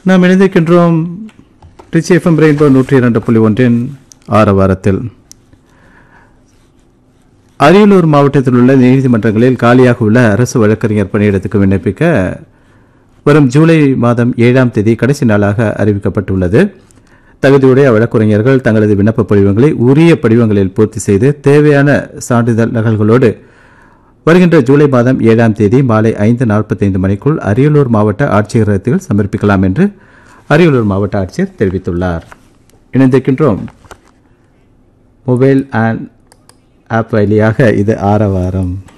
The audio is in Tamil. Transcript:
நாம் இணைந்திருக்கின்றோம் ரிச்சி எஃப்எம் ரெயின்போ நூற்றி இரண்டு புள்ளி ஒன்றின் ஆரவாரத்தில் அரியலூர் மாவட்டத்தில் உள்ள நீதிமன்றங்களில் காலியாக உள்ள அரசு வழக்கறிஞர் பணியிடத்துக்கு விண்ணப்பிக்க வரும் ஜூலை மாதம் ஏழாம் தேதி கடைசி நாளாக அறிவிக்கப்பட்டுள்ளது தகுதியுடைய வழக்கறிஞர்கள் தங்களது விண்ணப்ப படிவங்களை உரிய படிவங்களில் பூர்த்தி செய்து தேவையான சான்றிதழ் நகல்களோடு வருகின்ற ஜூலை மாதம் ஏழாம் தேதி மாலை ஐந்து நாற்பத்தைந்து மணிக்குள் அரியலூர் மாவட்ட ஆட்சியரகத்தில் சமர்ப்பிக்கலாம் என்று அரியலூர் மாவட்ட ஆட்சியர் தெரிவித்துள்ளார் இணைந்திருக்கின்றோம் மொபைல் அண்ட் ஆப் வழியாக இது ஆரவாரம்